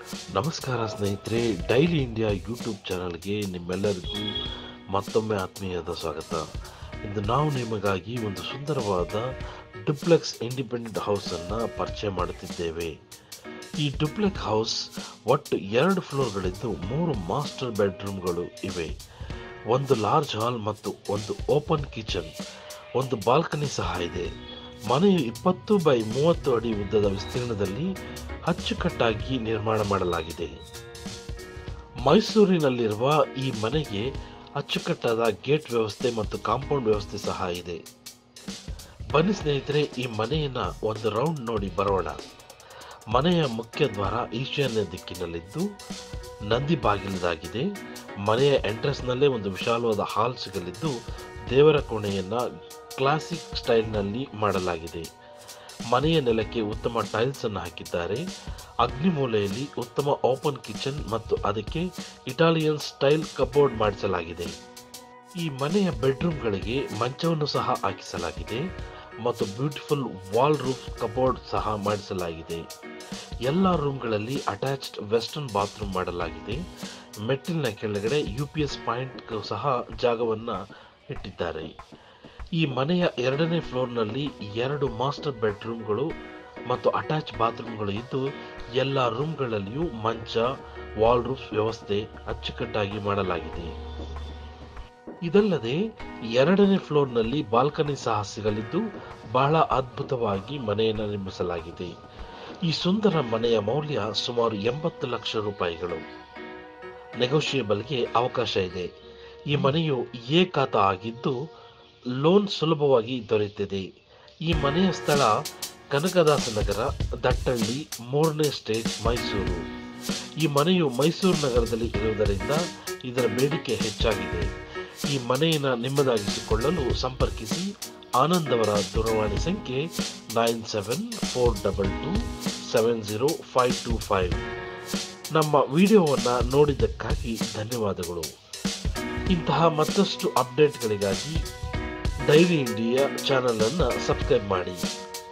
ನಮಸ್ಕಾರ ಸ್ನೇಹಿತರೆ daily India YouTube ಚಾನಲ್ಗೆ ನಿಮ್ಮೆಲ್ಲರಿಗೂ ಮತ್ತೊಮ್ಮೆ ಆತ್ಮೀಯದ ಸ್ವಾಗತ ಇಂದು ನಾವು ನಿಮಗಾಗಿ ಒಂದು ಸುಂದರವಾದ ಡುಪ್ಲೆಕ್ಸ್ ಇಂಡಿಪೆಂಡೆಂಟ್ ಹೌಸನ್ನು ಪರಿಚಯ ಮಾಡುತ್ತಿದ್ದೇವೆ ಈ ಡುಪ್ಲೆಕ್ಸ್ ಹೌಸ್ ಒಟ್ಟು ಎರಡು ಫ್ಲೋರ್ಗಳಿದ್ದು ಮೂರು ಮಾಸ್ಟರ್ ಬೆಡ್ರೂಮ್ಗಳು ಇವೆ ಒಂದು ಲಾರ್ಜ್ ಹಾಲ್ ಮತ್ತು ಒಂದು ಓಪನ್ ಕಿಚನ್ ಒಂದು ಬಾಲ್ಕನಿ ಸಹ ಇದೆ ಮನೆಯು ಇಪ್ಪತ್ತು ಬೈ ಮೂವತ್ತು ಅಡಿ ಉದ್ದದ ವಿಸ್ತೀರ್ಣದಲ್ಲಿ ಅಚ್ಚುಕಟ್ಟಾಗಿ ನಿರ್ಮಾಣ ಮಾಡಲಾಗಿದೆ ಮೈಸೂರಿನಲ್ಲಿರುವ ಈ ಮನೆಗೆ ಅಚ್ಚುಕಟ್ಟಾದ ಗೇಟ್ ವ್ಯವಸ್ಥೆ ಮತ್ತು ಕಾಂಪೌಂಡ್ ವ್ಯವಸ್ಥೆ ಸಹ ಇದೆ ಬನ್ನಿ ಸ್ನೇಹಿತರೆ ಈ ಮನೆಯನ್ನ ಒಂದು ರೌಂಡ್ ನೋಡಿ ಬರೋಣ ಮನೆಯ ಮುಖ್ಯ ದ್ವಾರ ಈಶಾನ್ಯ ದಿಕ್ಕಿನಲ್ಲಿದ್ದು ನಂದಿ ಬಾಗಿಲದಾಗಿದೆ ಮನೆಯ ಎಂಟ್ರೆನ್ಸ್ನಲ್ಲೇ ಒಂದು ವಿಶಾಲವಾದ ಹಾಲ್ ಸಿಗಲಿದ್ದು ದೇವರ ಕೋಣೆಯನ್ನ ಕ್ಲಾಸಿಕ್ ಸ್ಟೈಲ್ನಲ್ಲಿ ಮಾಡಲಾಗಿದೆ ಮನೆಯ ನೆಲಕ್ಕೆ ಉತ್ತಮ ಟೈಲ್ಸ್ ಅನ್ನು ಹಾಕಿದ್ದಾರೆ ಅಗ್ನಿಮೂಲೆಯಲ್ಲಿ ಉತ್ತಮ ಓಪನ್ ಕಿಚನ್ ಮತ್ತು ಅದಕ್ಕೆ ಇಟಾಲಿಯನ್ ಸ್ಟೈಲ್ ಕಬೋರ್ಡ್ ಮಾಡಿಸಲಾಗಿದೆ ಈ ಮನೆಯ ಬೆಡ್ರೂಮ್ಗಳಿಗೆ ಮಂಚವನ್ನು ಸಹ ಹಾಕಿಸಲಾಗಿದೆ ಮತ್ತು ಬ್ಯೂಟಿಫುಲ್ ವಾಲ್ ರೂಫ್ ಕಬೋರ್ಡ್ ಸಹ ಮಾಡಿಸಲಾಗಿದೆ ಎಲ್ಲ ರೂಮ್ಗಳಲ್ಲಿ ಅಟ್ಯಾಚ್ಡ್ ವೆಸ್ಟರ್ನ್ ಬಾತ್ರೂಮ್ ಮಾಡಲಾಗಿದೆ ಮೆಟ್ಟಿಲಿನ ಕೆಳಗಡೆ ಯು ಪಿ ಎಸ್ ಪಾಯಿಂಟ್ ಸಹ ಜಾಗವನ್ನು ಇಟ್ಟಿದ್ದಾರೆ ಈ ಮನೆಯ ಎರಡನೇ ಫ್ಲೋರ್ನಲ್ಲಿ ಎರಡು ಮಾಸ್ಟರ್ ಬೆಡ್ರೂಮ್ಗಳು ಮತ್ತು ಅಟ್ಯಾಚ್ ಬಾತ್ರೂಮ್ಗಳು ಇದ್ದು ಎಲ್ಲ ರೂಮ್ಗಳಲ್ಲಿಯೂ ಮಂಚ ವಾಲ್ ರೂಫ್ ವ್ಯವಸ್ಥೆ ಅಚ್ಚುಕಟ್ಟಾಗಿ ಮಾಡಲಾಗಿದೆ ಇದಲ್ಲದೆ ಎರಡನೇ ಫ್ಲೋರ್ನಲ್ಲಿ ಬಾಲ್ಕನಿ ಸಹ ಸಿಗಲಿದ್ದು ಬಹಳ ಅದ್ಭುತವಾಗಿ ಮನೆಯನ್ನು ನಿರ್ಮಿಸಲಾಗಿದೆ ಈ ಸುಂದರ ಮನೆಯ ಮೌಲ್ಯ ಸುಮಾರು ಎಂಬತ್ತು ಲಕ್ಷ ರೂಪಾಯಿಗಳು ನೆಗೋಷಿಯೇಬಲ್ಗೆ ಅವಕಾಶ ಇದೆ ಈ ಮನೆಯು ಎ ಖಾತಾ ಆಗಿದ್ದು ಲೋನ್ ಸುಲಭವಾಗಿ ದೊರೆಯುತ್ತದೆ ಈ ಮನೆಯ ಸ್ಥಳ ಕನಕದಾಸ ನಗರ ದಟ್ಟಳ್ಳಿ ಮೂರನೇ ಸ್ಟೇಜ್ ಮೈಸೂರು ಈ ಮನೆಯು ಮೈಸೂರು ನಗರದಲ್ಲಿ ಇರುವುದರಿಂದ ಇದರ ಬೇಡಿಕೆ ಹೆಚ್ಚಾಗಿದೆ ಈ ಮನೆಯನ್ನು ನಿಮ್ಮದಾಗಿಸಿಕೊಳ್ಳಲು ಸಂಪರ್ಕಿಸಿ ಆನಂದ್ ಅವರ ದೂರವಾಣಿ ಸಂಖ್ಯೆ nine seven four double two seven zero five two five ನಮ್ಮ ವಿಡಿಯೋವನ್ನು ನೋಡಿದ್ದಕ್ಕಾಗಿ ಧನ್ಯವಾದಗಳು ಇಂತಹ ಮತ್ತಷ್ಟು ಅಪ್ಡೇಟ್ಗಳಿಗಾಗಿ ಡೈಲಿ ಇಂಡಿಯಾ ಚಾನಲನ್ನು ಸಬ್ಸ್ಕ್ರೈಬ್ ಮಾಡಿ